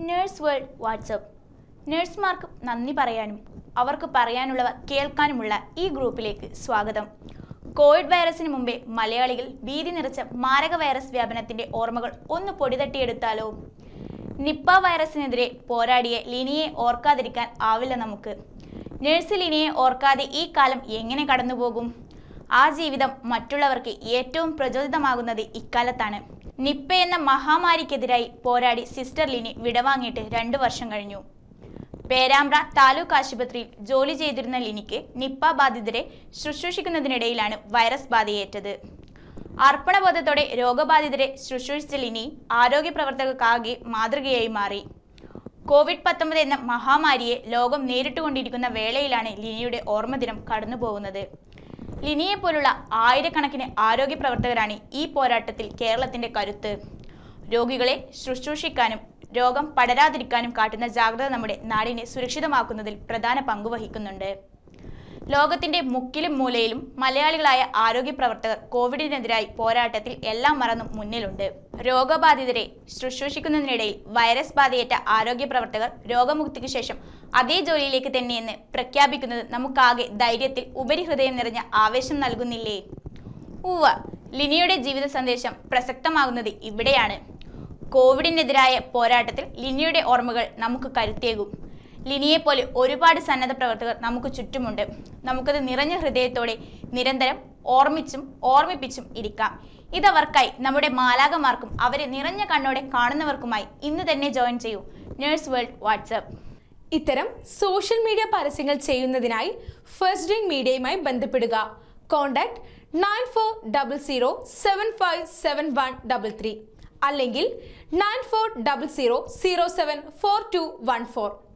nurse world WhatsApp നഴ്സുമാർക്ക് നന്ദി പറയാനും അവർക്ക് പറയാനുള്ളവ കേൾക്കാനുമുള്ള ഈ ഗ്രൂപ്പിലേക്ക് സ്വാഗതം കോവിഡ് വൈറസിന് മുമ്പേ മലയാളികൾ ഭീതി നിറച്ച മാരക വൈറസ് വ്യാപനത്തിന്റെ ഓർമ്മകൾ ഒന്ന് പൊടിതട്ടിയെടുത്താലോ നിപ്പ വൈറസിനെതിരെ പോരാടിയ ലിനിയെ ഓർക്കാതിരിക്കാൻ ആവില്ല നമുക്ക് നഴ്സ് ലിനിയെ ഓർക്കാതെ ഈ കാലം എങ്ങനെ കടന്നുപോകും ആ ജീവിതം മറ്റുള്ളവർക്ക് ഏറ്റവും പ്രചോദിതമാകുന്നത് ഇക്കാലത്താണ് നിപ്പ എന്ന മഹാമാരിക്കെതിരായി പോരാടി സിസ്റ്റർ ലിനി വിടവാങ്ങിയിട്ട് രണ്ടു വർഷം കഴിഞ്ഞു പേരാമ്പ്ര താലൂക്ക് ആശുപത്രിയിൽ ജോലി ചെയ്തിരുന്ന ലിനിക്ക് നിപ്പ ബാധിതരെ ശുശ്രൂഷിക്കുന്നതിനിടയിലാണ് വൈറസ് ബാധയേറ്റത് അർപ്പണബോധത്തോടെ രോഗബാധിതരെ ശുശ്രൂഷിച്ച ലിനി ആരോഗ്യ പ്രവർത്തകർക്കാകെ മാതൃകയായി മാറി കോവിഡ് പത്തൊമ്പത് എന്ന മഹാമാരിയെ ലോകം നേരിട്ടുകൊണ്ടിരിക്കുന്ന വേളയിലാണ് ലിനിയുടെ ഓർമ്മദിനം കടന്നുപോകുന്നത് ലിനിയെ പോലുള്ള ആയിരക്കണക്കിന് ആരോഗ്യ പ്രവർത്തകരാണ് ഈ പോരാട്ടത്തിൽ കേരളത്തിന്റെ കരുത്ത് രോഗികളെ ശുശ്രൂഷിക്കാനും രോഗം പടരാതിരിക്കാനും കാട്ടുന്ന ജാഗ്രത നമ്മുടെ നാടിനെ സുരക്ഷിതമാക്കുന്നതിൽ പ്രധാന പങ്ക് വഹിക്കുന്നുണ്ട് ലോകത്തിന്റെ മുക്കിലും മൂലയിലും മലയാളികളായ ആരോഗ്യ പ്രവർത്തകർ കോവിഡിനെതിരായി പോരാട്ടത്തിൽ എല്ലാം മറന്നും മുന്നിലുണ്ട് രോഗബാധിതരെ ശുശ്രൂഷിക്കുന്നതിനിടയിൽ വൈറസ് ബാധയേറ്റ ആരോഗ്യ പ്രവർത്തകർ രോഗമുക്തിക്ക് ശേഷം അതേ ജോലിയിലേക്ക് തന്നെയെന്ന് പ്രഖ്യാപിക്കുന്നത് നമുക്കാകെ ധൈര്യത്തിൽ ഉപരിഹൃദയം നിറഞ്ഞ ആവേശം നൽകുന്നില്ലേ ഉവ്വ ലിനിയുടെ ജീവിത സന്ദേശം പ്രസക്തമാകുന്നത് ഇവിടെയാണ് കോവിഡിനെതിരായ പോരാട്ടത്തിൽ ലിനിയുടെ ഓർമ്മകൾ നമുക്ക് കരുത്തേകും ലിനിയെപ്പോലെ ഒരുപാട് സന്നദ്ധ പ്രവർത്തകർ നമുക്ക് ചുറ്റുമുണ്ട് നമുക്കത് നിറഞ്ഞ ഹൃദയത്തോടെ നിരന്തരം ഓർമ്മിച്ചും ഓർമ്മിപ്പിച്ചും ഇരിക്കാം ഇതവർക്കായി നമ്മുടെ മാലാകമാർക്കും അവരെ നിറഞ്ഞ കണ്ണോടെ കാണുന്നവർക്കുമായി ഇന്ന് തന്നെ ജോയിൻ ചെയ്യൂ നേഴ്സ് വേൾഡ് വാട്സപ്പ് ഇത്തരം സോഷ്യൽ മീഡിയ പരസ്യങ്ങൾ ചെയ്യുന്നതിനായി ഫസ്റ്റ് ഡ്രിങ്ക് മീഡിയയുമായി ബന്ധപ്പെടുക contact nine four double zero seven five seven one double three അല്ലെങ്കിൽ nine four double zero zero seven four two one four